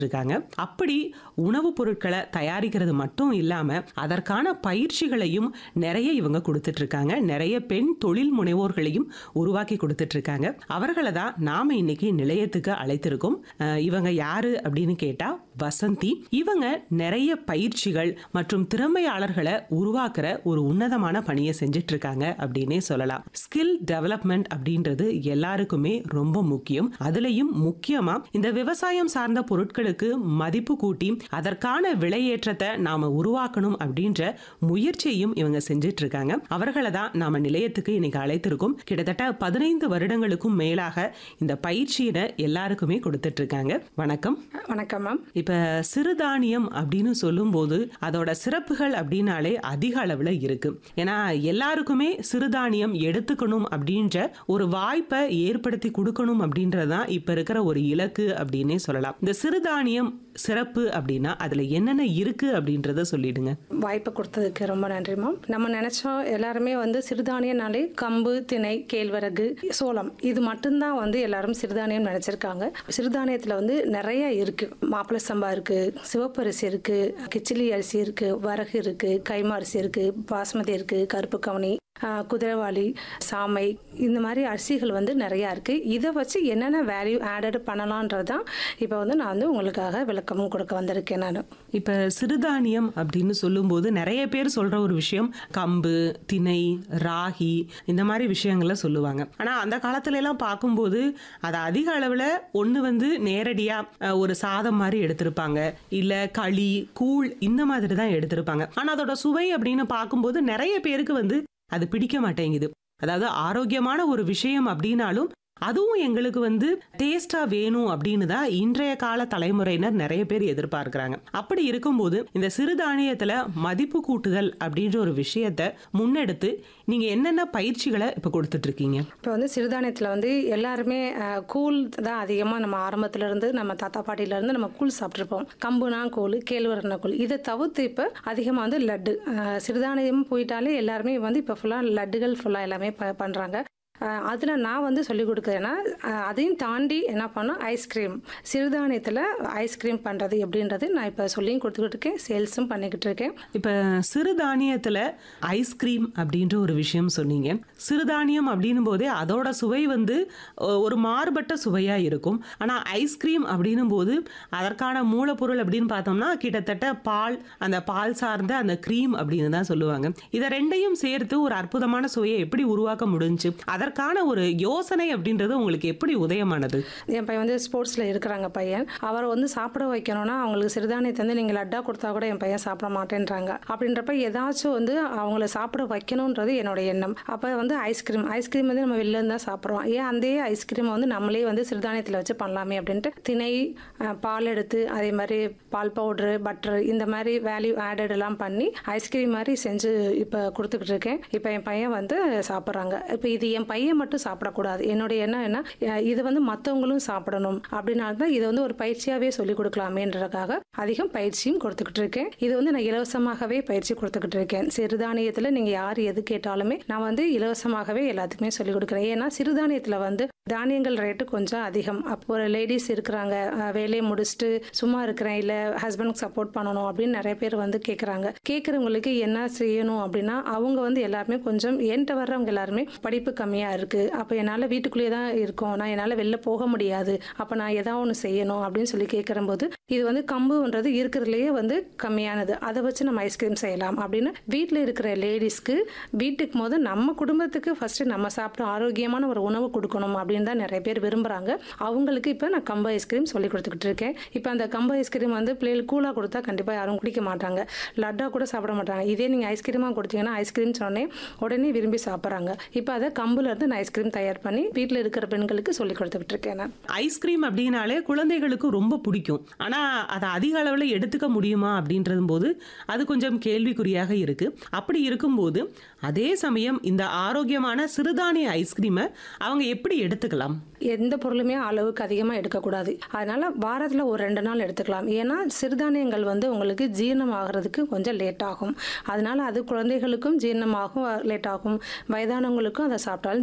இருக்காங்க அப்படி உணவுப் பொருட்களை தயாரிக்கிறது மட்டும் இல்லாம அதற்கான பயிற்சிகளையும் நிறைய இவங்க கொடுத்துட்டு இருக்காங்க நிறைய பெண் தொழில் முனைவோர்களையும் உருவாக்கி கொடுத்துட்டு இருக்காங்க அவர்களை தான் நாம இன்னைக்கு நிலையத்துக்கு அழைத்திருக்கோம் அஹ் இவங்க யாரு அப்படின்னு கேட்டா வசந்தி இவங்க நிறைய பயிற்சிகள் மற்றும் திறமையாளர்களை உருவாக்குற ஒரு உன்னதமான பணியை செஞ்சுட்டு இருக்காங்க அப்படின்னே சொல்லலாம் ஸ்கில் டெவலப்மெண்ட் அப்படின்றது எல்லாருக்குமே ரொம்ப முக்கியம் அதுலயும் முக்கியமா இந்த விவசாயம் சார்ந்த பொருட்களுக்கு மதிப்பு கூட்டி அதற்கான விலையேற்றத்தை நாம உருவாக்கணும் அப்படின்ற முயற்சியையும் இவங்க செஞ்சுட்டு இருக்காங்க அவர்களை தான் நாம நிலையத்துக்கு இன்னைக்கு அழைத்திருக்கோம் கிட்டத்தட்ட பதினைந்து வருடங்களுக்கும் மேலாக இந்த பயிற்சியினை எல்லாருக்குமே கொடுத்துட்டு இருக்காங்க வணக்கம் வணக்கம் மேம் இப்ப சிறுதானியம் அப்படின்னு சொல்லும்போது அதோட சிறப்புகள் அப்படின்னாலே அதிக அளவுல இருக்கு ஏன்னா எல்லாருக்குமே சிறுதானியம் எடுத்துக்கணும் அப்படின்ற ஒரு வாய்ப்பை ஏற்படுத்தி கொடுக்கணும் அப்படின்றதுதான் இப்ப இருக்கிற ஒரு இலக்கு அப்படின்னே சொல்லலாம் இந்த சிறுதானியம் சிறப்பு அப்படின்னா அதுல என்னென்ன இருக்கு அப்படின்றத சொல்லிடுங்க வாய்ப்பு கொடுத்ததுக்கு ரொம்ப நன்றி மேம் நம்ம நினைச்சோம் எல்லாருமே வந்து சிறுதானியனாலே கம்பு திணை கேழ்வரகு சோளம் இது மட்டும்தான் வந்து எல்லாரும் சிறுதானியம் நினைச்சிருக்காங்க சிறுதானியத்துல வந்து நிறைய இருக்கு மாப்பிள சம்பா இருக்கு சிவப்பரிசி இருக்கு கிச்சிலி அரிசி இருக்கு வரகு இருக்கு கைமா அரிசி இருக்கு பாஸ்மதி இருக்கு கருப்பு கவனி ஆஹ், குதிரைவாளி சாமை இந்த மாதிரி அரிசிகள் வந்து நிறையா இருக்குது இதை வச்சு என்னென்ன வேல்யூ ஆடட் பண்ணலான்றதான் இப்போ வந்து நான் வந்து உங்களுக்காக விளக்கமும் கொடுக்க வந்திருக்கேன் நான் இப்ப சிறுதானியம் அப்படின்னு சொல்லும்போது நிறைய பேர் சொல்ற ஒரு விஷயம் கம்பு திணை ராகி இந்த மாதிரி விஷயங்களை சொல்லுவாங்க ஆனா அந்த காலத்துல எல்லாம் பார்க்கும்போது அது அதிக அளவுல ஒண்ணு வந்து நேரடியா அஹ், ஒரு சாதம் மாதிரி எடுத்திருப்பாங்க இல்ல களி கூழ் இந்த மாதிரி தான் எடுத்திருப்பாங்க ஆனா அதோட சுவை அப்படின்னு பார்க்கும்போது நிறைய பேருக்கு வந்து அது பிடிக்க மாட்டேங்குது அதாவது ஆரோக்கியமான ஒரு விஷயம் அப்படின்னாலும் அதுவும் எங்களுக்கு வந்து டேஸ்டா வேணும் அப்படின்னு தான் இன்றைய கால தலைமுறையினர் நிறைய பேர் எதிர்பார்க்கறாங்க அப்படி இருக்கும்போது இந்த சிறுதானியத்துல மதிப்பு கூட்டுதல் அப்படின்ற ஒரு விஷயத்த முன்னெடுத்து நீங்க என்னென்ன பயிற்சிகளை இப்ப கொடுத்துட்டு இருக்கீங்க இப்போ வந்து சிறுதானியத்தில் வந்து எல்லாருமே அஹ், கூழ் தான் அதிகமாக நம்ம ஆரம்பத்துல இருந்து நம்ம தாத்தா பாட்டியில இருந்து நம்ம கூழ் சாப்பிட்ருப்போம் கம்புனா கூழ் கேழ்வரகுனா கூழ் இதை தவிர்த்து இப்போ அதிகமாக வந்து லட்டு அஹ், சிறுதானியம் போயிட்டாலே எல்லாருமே வந்து இப்போ ஃபுல்லாக லட்டுகள் ஃபுல்லாக எல்லாமே ப பண்ணுறாங்க அதில் நான் வந்து சொல்லிக் கொடுக்குறேன்னா அஹ், அதையும் தாண்டி என்ன பண்ணோம் ஐஸ்கிரீம் சிறுதானியத்தில் ஐஸ்கிரீம் பண்ணுறது எப்படின்றது நான் இப்போ சொல்லியும் கொடுத்துக்கிட்டு இருக்கேன் சேல்ஸும் பண்ணிக்கிட்டு இருக்கேன் இப்ப சிறுதானியத்துல ஐஸ்கிரீம் அப்படின்ற ஒரு விஷயம் சொன்னீங்க சிறுதானியம் அப்படின்னும் போதே அதோட சுவை வந்து அஹ், ஒரு மாறுபட்ட சுவையா இருக்கும் ஆனா ஐஸ்கிரீம் அப்படின்னும் போது அதற்கான மூலப்பொருள் அப்படின்னு பார்த்தோம்னா கிட்டத்தட்ட பால் அந்த பால் சார்ந்த அந்த க்ரீம் அப்படின்னு தான் சொல்லுவாங்க இதை ரெண்டையும் சேர்த்து ஒரு அற்புதமான சுவையை எப்படி உருவாக்க முடிஞ்சுச்சு அதற்கான ஒரு யோசனை அப்படின்றது உங்களுக்கு எப்படி உதயமானது என் பையன் வந்து ஸ்போர்ட்ஸில் இருக்கிறாங்க பையன் அவரை வந்து சாப்பிட வைக்கணும்னா அவங்களுக்கு சிறுதானியத்தை வந்து நீங்கள் லட்டா கொடுத்தா கூட என் பையன் சாப்பிட மாட்டேன்றாங்க அப்படின்றப்ப ஏதாச்சும் வந்து அவங்கள சாப்பிட வைக்கணுன்றது என்னோட எண்ணம் அப்போ வந்து ஐஸ்கிரீம் ஐஸ்கிரீம் வந்து நம்ம வெளில இருந்து தான் சாப்பிட்றோம் ஏன் அந்த ஐஸ்கிரீமை வந்து நம்மளே வந்து சிறுதானியத்தில் வச்சு பண்ணலாமே அப்படின்ட்டு திணை அஹ், பால் எடுத்து அதே மாதிரி பால் பவுட்ரு பட்டர் இந்த மாதிரி வேல்யூ ஆடட் எல்லாம் பண்ணி ஐஸ்கிரீம் மாதிரி செஞ்சு இப்போ கொடுத்துக்கிட்டு இருக்கேன் இப்போ என் பையன் வந்து சாப்பிட்றாங்க இப்போ இது என் பையன் மட்டும் சாப்பிடக்கூடாது என்னுடைய எண்ணம் என்ன அஹ் இது வந்து மற்றவங்களும் சாப்பிடணும் அப்படின்னால தான் இதை வந்து ஒரு பயிற்சியாகவே சொல்லி கொடுக்கலாமேன்றதுக்காக அதிகம் பயிற்சியும் கொடுத்துக்கிட்டு இருக்கேன் இது வந்து நான் இலவசமாகவே பயிற்சி கொடுத்துக்கிட்டு இருக்கேன் சிறுதானியத்தில் நீங்கள் யார் எது கேட்டாலுமே நான் வந்து இலவசமாகவே எல்லாத்துக்குமே சொல்லி கொடுக்குறேன் ஏன்னா சிறுதானியத்தில் வந்து தானியங்கள் ரேட்டு கொஞ்சம் அதிகம் அப்போ ஒரு லேடிஸ் இருக்கிறாங்க அஹ் வேலையை முடிச்சுட்டு சும்மா இருக்கிறேன் இல்லை ஹஸ்பண்டுக்கு சப்போர்ட் பண்ணணும் அப்படின்னு நிறைய பேர் வந்து கேட்குறாங்க கேட்குறவங்களுக்கு என்ன செய்யணும் அப்படின்னா அவங்க வந்து எல்லாருமே கொஞ்சம் என்கிட்ட வர்றவங்க எல்லாருமே படிப்பு கம்மியாக இருக்குது அப்போ என்னால் வீட்டுக்குள்ளேயே தான் இருக்கோம் நான் என்னால் வெளில போக முடியாது அப்போ நான் ஏதாவது ஒன்று செய்யணும் அப்படின்னு சொல்லி கேட்குறம்போது இது வந்து கம்புன்றது இருக்கிறதுலையே வந்து கம்மியானது அதை வச்சு நம்ம ஐஸ்கிரீம் செய்யலாம் அப்படின்னு வீட்டில் இருக்கிற லேடிஸ்க்கு வீட்டுக்கு போது நம்ம குடும்பத்துக்கு ஃபர்ஸ்ட் நம்ம சாப்பிட்டு ஆரோக்கியமான ஒரு உணவு கொடுக்கணும் அப்படின்னு தான் நிறைய பேர் விரும்புகிறாங்க அவங்களுக்கு இப்போ நான் கம்பு ஐஸ்கிரீம் சொல்லி கொடுத்துக்கிட்டு இருக்கேன் இப்போ அந்த கம்பு ஐஸ்கிரீம் வந்து பிள்ளைகளுக்கு கூலாக கொடுத்தா கண்டிப்பாக யாரும் குடிக்க மாட்டாங்க லட்டா கூட சாப்பிட மாட்டாங்க இதே நீங்கள் ஐஸ்கிரீமாக கொடுத்தீங்கன்னா ஐஸ்கிரீம் சொன்னே உடனே விரும்பி சாப்பிட்றாங்க இப்போ அதை கம்புல இருந்து நான் ஐஸ்கிரீம் தயார் பண்ணி வீட்டில் இருக்கிற பெண்களுக்கு சொல்லி கொடுத்துக்கிட்டு இருக்கேன் நான் ஐஸ்கிரீம் அப்படின்னாலே குழந்தைகளுக்கு ரொம்ப பிடிக்கும் ஆனா அதை அதிக அளவுல எடுத்துக்க முடியுமா அப்படின்றது போது அது கொஞ்சம் கேள்விக்குறியாக இருக்கு அப்படி இருக்கும்போது அதே சமயம் இந்த ஆரோக்கியமான சிறுதானிய ஐஸ்கிரீமை அவங்க எப்படி எடுத்துக்கலாம் எந்த பொருளுமே அளவுக்கு அதிகமாக எடுக்கக்கூடாது அதனால வாரத்தில் ஒரு ரெண்டு நாள் எடுத்துக்கலாம் ஏன்னா சிறுதானியங்கள் வந்து உங்களுக்கு ஜீரணம் ஆகிறதுக்கு கொஞ்சம் லேட் ஆகும் அதனால அது குழந்தைகளுக்கும் ஜீரணமாகும் லேட் ஆகும் வயதானவங்களுக்கும் அதை சாப்பிட்டாலும்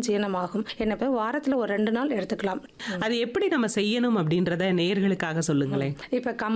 ஜீரணமாகும் என்ன வாரத்தில் ஒரு ரெண்டு நாள் எடுத்துக்கலாம் அது எப்படி நம்ம செய்யணும் அப்படின்றத நேயர்களுக்காக சொல்லுங்களேன் இப்போ